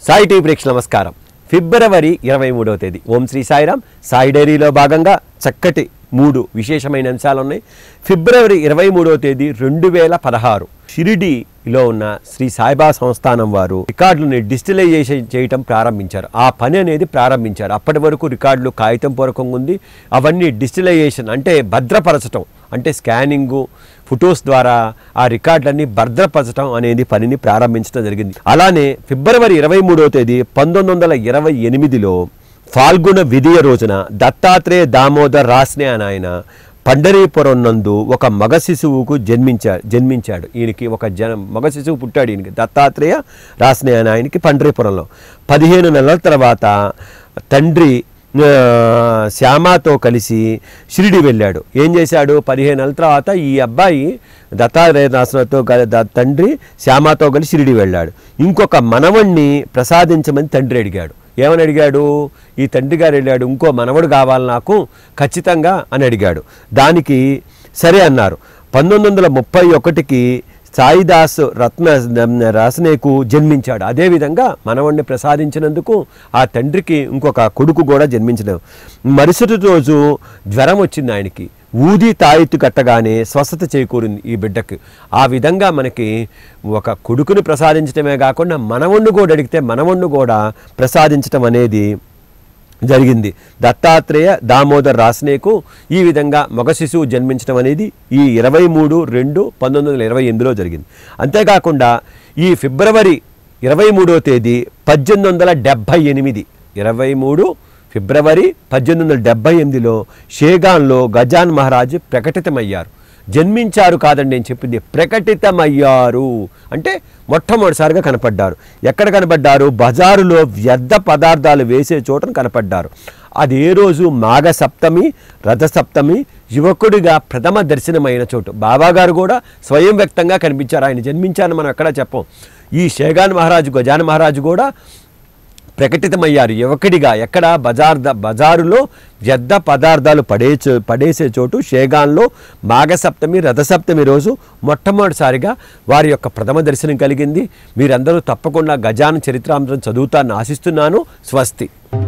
Sai TV ప్రేక్ష నమస్కారం ఫిబ్రవరి ఇరవై మూడవ తేదీ ఓం శ్రీ సాయిరామ్ సాయి డైరీలో భాగంగా చక్కటి మూడు విశేషమైన అంశాలు ఉన్నాయి ఫిబ్రవరి ఇరవై మూడవ తేదీ రెండు వేల పదహారు షిరిడీలో ఉన్న శ్రీ సాయిబా సంస్థానం వారు రికార్డులని డిజిటలైజేషన్ చేయటం ప్రారంభించారు ఆ పని అనేది ప్రారంభించారు అప్పటి వరకు రికార్డులు కాగితం పూర్వకంగా ఉంది అవన్నీ డిజిటలైజేషన్ అంటే భద్రపరచటం అంటే స్కానింగు ఫొటోస్ ద్వారా ఆ రికార్డులన్నీ భద్రపరచడం అనేది పనిని ప్రారంభించడం జరిగింది అలానే ఫిబ్రవరి ఇరవై మూడవ తేదీ పంతొమ్మిది వందల ఇరవై ఎనిమిదిలో ఫాల్గుణ విధియ రోజున దత్తాత్రేయ దామోదర్ రాస్నే అని ఆయన పండరీపురం నందు ఒక మగ శిశువుకు జన్మించాడు జన్మించాడు ఈయనకి ఒక జన మగ శిశువు పుట్టాడు ఈయనకి దత్తాత్రేయ రాస్నే అని ఆయనకి పండరీపురంలో పదిహేను నెలల తర్వాత తండ్రి ఆ, శ్యామతో కలిసి షిరిడి వెళ్ళాడు ఏం చేశాడు పదిహేను నెలల తర్వాత ఈ అబ్బాయి దత్తాత్రేయదాసులతో తండ్రి శ్యామతో కలిసి షిరిడి వెళ్ళాడు ఇంకొక మనవణ్ణి ప్రసాదించమని తండ్రి అడిగాడు ఏమని అడిగాడు ఈ తండ్రి గారు వెళ్ళాడు ఇంకో మనవడు కావాలి నాకు ఖచ్చితంగా అని అడిగాడు దానికి సరే అన్నారు పంతొమ్మిది వందల ముప్పై ఒకటికి సాయిదాస్ రత్న రాసనేకు జన్మించాడు అదేవిధంగా మనవణ్ణి ప్రసాదించినందుకు ఆ తండ్రికి ఇంకొక కొడుకు కూడా జన్మించడం మరుసటి రోజు జ్వరం వచ్చింది ఆయనకి ఊది తాయెత్తు కట్టగానే స్వస్థత చేకూరింది ఈ బిడ్డకు ఆ విధంగా మనకి ఒక కొడుకుని ప్రసాదించడమే కాకుండా మనవణ్ణి కూడా అడిగితే మనవణ్ణి కూడా ప్రసాదించడం అనేది జరిగింది దత్తాత్రేయ దామోదర్ రాస్నేకు ఈ విధంగా మగ శిశువు జన్మించడం అనేది ఈ ఇరవై మూడు రెండు పంతొమ్మిది వందల ఇరవై ఎనిమిదిలో జరిగింది అంతేకాకుండా ఈ ఫిబ్రవరి ఇరవై మూడో తేదీ పద్దెనిమిది వందల డెబ్భై ఎనిమిది ఇరవై మూడు ఫిబ్రవరి పద్దెనిమిది వందల డెబ్భై ఎనిమిదిలో షేగాన్లో గజాన్ మహారాజు ప్రకటితమయ్యారు జన్మించారు కాదండి నేను చెప్పింది ప్రకటితమయ్యారు అంటే మొట్టమొదటిసారిగా కనపడ్డారు ఎక్కడ కనపడ్డారు బజారులో వ్యర్థ పదార్థాలు వేసే చోటను కనపడ్డారు అది ఏ రోజు మాఘ సప్తమి రథసప్తమి యువకుడిగా ప్రథమ దర్శనమైన చోటు బాబాగారు కూడా స్వయం వ్యక్తంగా కనిపించారు ఆయన జన్మించారని మనం ఎక్కడా చెప్పం ఈ షేగాన్ మహారాజు గజాన్ మహారాజు కూడా ప్రకటితమయ్యారు యువకుడిగా ఎక్కడ బజార్ ద- బజారులో వ్యర్థ పదార్థాలు పడే చో- పడేసే చోటు షేగాన్లో మాఘసప్తమి రథసప్తమి రోజు మొట్టమొదటిసారిగా వారి యొక్క ప్రథమ దర్శనం కలిగింది మీరందరూ తప్పకుండా గజాన చరిత్రాంతరం చదువుతారని ఆశిస్తున్నాను స్వస్తి